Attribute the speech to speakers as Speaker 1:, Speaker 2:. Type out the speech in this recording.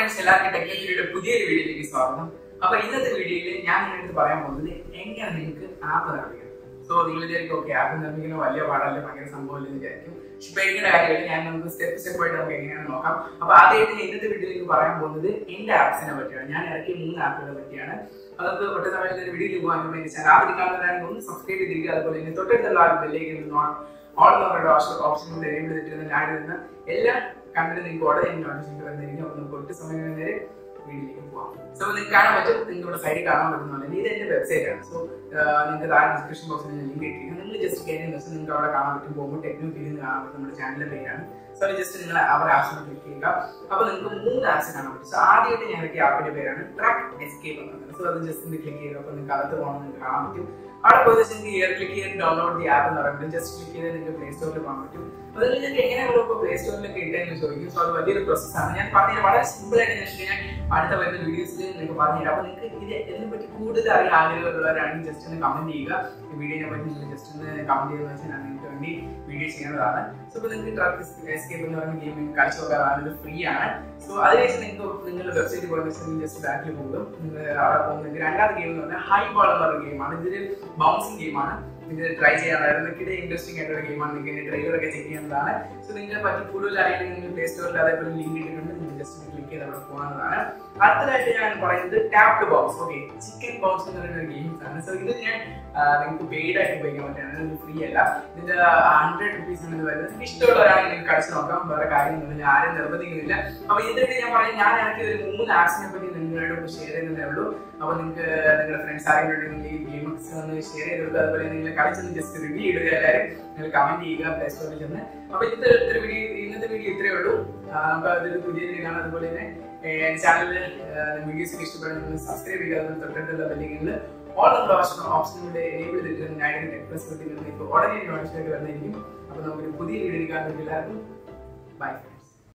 Speaker 1: friends എല്ലാവർക്കും ടെക്നിക്കലിയുടെ പുതിയൊരു വീഡിയോയിലേക്ക് സ്വാഗതം അപ്പൊ ഇന്നത്തെ വീഡിയോയിൽ ഞാൻ നിങ്ങളുടെ പറയാൻ പോകുന്നത് എങ്ങനെ നിങ്ങൾക്ക് ആപ്പ് നിർമ്മിക്കാം സോ നിങ്ങൾ വിചാരിക്കും ഓക്കെ ആപ്പ് നിർമ്മിക്കുന്ന വലിയ പാടല്ല ഭയങ്കര സംഭവം വിചാരിക്കും പക്ഷെ പേടിക്കേണ്ട കാര്യമില്ല ഞാൻ നമുക്ക് സ്റ്റെപ്പ് സ്റ്റെപ്പ് ആയിട്ട് നമുക്ക് എങ്ങനെയാണ് നോക്കാം അപ്പൊ ആദ്യമായിട്ട് ഞാൻ ഇന്നത്തെ വീഡിയോയിലേക്ക് പറയാൻ പോകുന്നത് എന്റെ ആപ്സിനെ പറ്റിയാണ് ഞാൻ ഇറക്കിയ മൂന്ന് ആപ്പുകളെ പറ്റിയാണ് അതൊക്കെ ഒറ്റ സമയത്ത് വീഡിയോയിൽ പോകാൻ വേണ്ടി ചാനൽ കാണുന്നതാണെങ്കിൽ ഒന്ന് സബ്സ്ക്രൈബ് ചെയ്തിരിക്കുക അതുപോലെ തന്നെ തൊട്ടടുത്തുള്ള ആ ബെല്ലേക്ക് ഓൾ നമ്മുടെ ഓപ്ഷൻ കൊണ്ട് എനേബിൾ ചെയ്തിട്ട് ഞാൻ ഇടുന്ന എല്ലാ കണ്ടിട്ട് നിങ്ങൾക്ക് ഉടനെ നോട്ടിഫിക്കേഷൻ വരുന്നതായിരിക്കും അപ്പോൾ നമുക്ക് ഒട്ടും സമയം നേരെ വീഡിയോയിലേക്ക് പോവാം സോ നിങ്ങൾക്ക് കാണാൻ പറ്റും നിങ്ങൾക്ക് ഇവിടെ സൈഡിൽ കാണാൻ പറ്റുന്ന ഇത് എന്റെ വെബ്സൈറ്റ് ആണ് സോ നിങ്ങൾക്ക് താഴെ ഡിസ്ക്രിപ്ഷൻ ബോക്സിൽ ഞാൻ ലിങ്ക് ഇട്ടിരിക്കും നിങ്ങൾ ജസ്റ്റ് കയറിയ ദിവസം നിങ്ങൾക്ക് അവിടെ കാണാൻ പറ്റും പോകുമ്പോൾ ടെക്നോ ഫീലിംഗ് കാണാൻ പറ്റും നമ്മുടെ ചാനലിന്റെ പേരാണ് സോ ജസ്റ്റ് നിങ്ങൾ അവർ ആപ്സിനെ ക്ലിക്ക് ചെയ്യുക അപ്പോൾ നിങ്ങൾക്ക് മൂന്ന് ആപ്സ് കാണാൻ പറ്റും സോ ആദ്യമായിട്ട് ഞാൻ ഇറക്കിയ ആപ്പിന്റെ പേരാണ് ട്രാക്ക് എസ്കേപ്പ് എന്ന് പറയുന്നത് സോ അത് ജസ്റ്റ് ഒന്ന് ക്ലിക്ക് ചെയ്യുക അപ്പോൾ നിങ്ങൾക്ക് അകത്ത് പോകണം നിങ്ങൾക്ക് കാണാൻ പറ്റും അവിടെ പോയി നിങ്ങൾക്ക് ഇയർ ക്ലിക്ക് ചെയ്ത് ഡൗൺലോഡ് ദി ആപ്പ് എന്ന് പറയുമ്പോൾ ജസ്റ്റ് ക്ലിക്ക് ചെയ്ത് നിങ്ങൾക്ക് പ്ലേ സ്റ്റോറിൽ പോകാൻ പറ്റും അതിൽ നിങ്ങൾക്ക് എങ്ങനെയാണ് ഇപ്പോൾ പ്ലേ സ്റ്റോറിലൊക്കെ ഇട്ടെന്ന് ചോദിക്കും സോ അത് വലിയൊരു പ്രോസസ്സാണ് ഞാൻ പറഞ്ഞത് വളരെ സിമ്പിൾ ആയിട്ട് ഞാൻ ഞാൻ അടുത്ത വരുന്ന വീഡിയോസിൽ നിങ്ങൾക്ക് പറഞ്ഞുതരാം അപ്പോൾ നിങ്ങൾക്ക് ഇത് ഇതിനെ പറ്റി കൂടുതൽ അറിയാൻ ആഗ്രഹമുള്ളവരാണെങ്കിൽ ജസ്റ്റ് ഒന്ന് കമന്റ് ചെയ്യുക ഈ വീഡിയോനെ പറ്റി നിങ്ങൾ ജസ്റ്റ് ഒന്ന് കമന്റ് ചെയ്തെന്ന് വെച്ചാൽ ഞാൻ നിങ്ങൾക്ക് വേണ്ടി വീഡിയോ ചെയ്യുന്നതാണ് സോ ഇപ്പോൾ നിങ്ങൾക്ക് ട്രാക്ക് എസ്കേപ്പ് എന്ന് പറയുന്ന ഗെയിം കളിച്ചു നോക്കാറാണ് ഇത് ഫ്രീ ആണ് സോ അതിനുശേഷം നിങ്ങൾക്ക് നിങ്ങളുടെ വെബ്സൈറ്റിൽ പോയി വെച്ചാൽ ജസ്റ്റ് ബാക്കിൽ പോകും നിങ്ങൾ അവിടെ പോകുന്നത് രണ്ടാമത്തെ ഗെയിം എന്ന് പറഞ്ഞാൽ ഹൈ ബോൾ എന്ന് പറയുന്ന ഗെയിമാണ് ഇതൊരു ബൗൺസിങ് ഗെയിമാണ് ഇത് ട്രൈ ചെയ്യാനായിരുന്നു എനിക്കിടെ ഇൻട്രസ്റ്റിംഗ് ആയിട്ടുള്ള ഗെയിമാണ് നിങ്ങൾക്ക് ട്രെയിലർ ഒക്കെ ചെക്ക് ചെയ്യുന്നതാണ് സോ നിങ്ങളെ പറ്റി കൂടുതൽ അറിയാൻ നിങ്ങൾ പ്ലേ സ്റ്റോറിൽ അതേപോലെ ലിങ്ക് ഇട്ടിട്ടുണ്ട് നിങ്ങൾ ജസ്റ്റ് ക്ലിക്ക് ചെയ്ത് അവിടെ പോകാവുന്നതാണ് അടുത്തതായിട്ട് ഞാൻ പറയുന്നത് tapped box okay chicken box എന്ന് പറയുന്ന ഒരു ഗെയിംസ് ആണ് സോ ഇത് ഞാൻ നിങ്ങൾക്ക് പെയ്ഡ് ആയിട്ട് ഉപയോഗിക്കാൻ പറ്റുന്നത് ഇത് ഫ്രീ അല്ല ഇതിന്റെ ഹൺഡ്രഡ് റുപ്പീസ് ആണ് ഇത് വരുന്നത് നിങ്ങൾക്ക് ഇഷ്ടമുള്ളവരാണെങ്കിൽ നിങ്ങൾക്ക് കളിച്ച് നോക്കാം വേറെ കാര്യമൊന്നുമില്ല ആരും നിർബന്ധിക്കുന്നില്ല അപ്പൊ ഇതിന്റെ ഞാൻ പറയാം ഞാൻ ഇറക്കിയ ഒരു മൂന്ന് ആപ്സിനെ പറ്റി നിങ്ങളോട് ഷെയർ ചെയ്യുന്നതേ ഉള്ളൂ അപ്പൊ നിങ്ങൾക്ക് നിങ്ങളുടെ ഫ്രണ്ട്സ് ആരെങ്കിലും ഉണ്ടെങ്കിൽ ഈ ഗെയിംസ് ഒന്ന് ഷെയർ ചെയ്തിട്ട് അതുപോലെ നിങ്ങൾ കളിച്ചൊന്ന് ജസ്റ്റ് റിവ്യൂ ഇടുക എല്ലാവരും നിങ്ങൾ കമന്റ് ചെയ്യുക പ്ലേ സ്റ്റോറിൽ ചെന്ന് അപ്പൊ ഇന്നത്തെ ഇത്ര വീഡിയോ ഇന്നത്തെ വീഡിയോ ഇത്രയേ ഉള്ളൂ നമുക്ക് അതൊരു പുതിയ വീഡിയോ കാണാം അതുപോലെ തന്നെ ചാനലിൽ വീഡിയോസ് ഇഷ്ടപ്പെടുന്ന സബ്സ്ക്രൈബ് ചെയ്യുക അതുപോലെ തൊട്ടടുത്തുള്ള ബെല്ലിങ്ങിൽ ഓൾ നമ്മുടെ ഓപ്ഷൻ ഓപ്ഷനിലൂടെ എനേബിൾ ചെയ്തിട്ട് ഞാൻ ടെക് പ്ലസ് ഇപ്പോൾ ഉടനെ നോട്ടിഫിക്കേഷൻ വരുന്നതായിരിക്കും അപ്പൊ നമുക്കൊരു പുതിയ വീഡിയോ കാണുന്നതിൽ എല്ലാവർക്കും ബൈ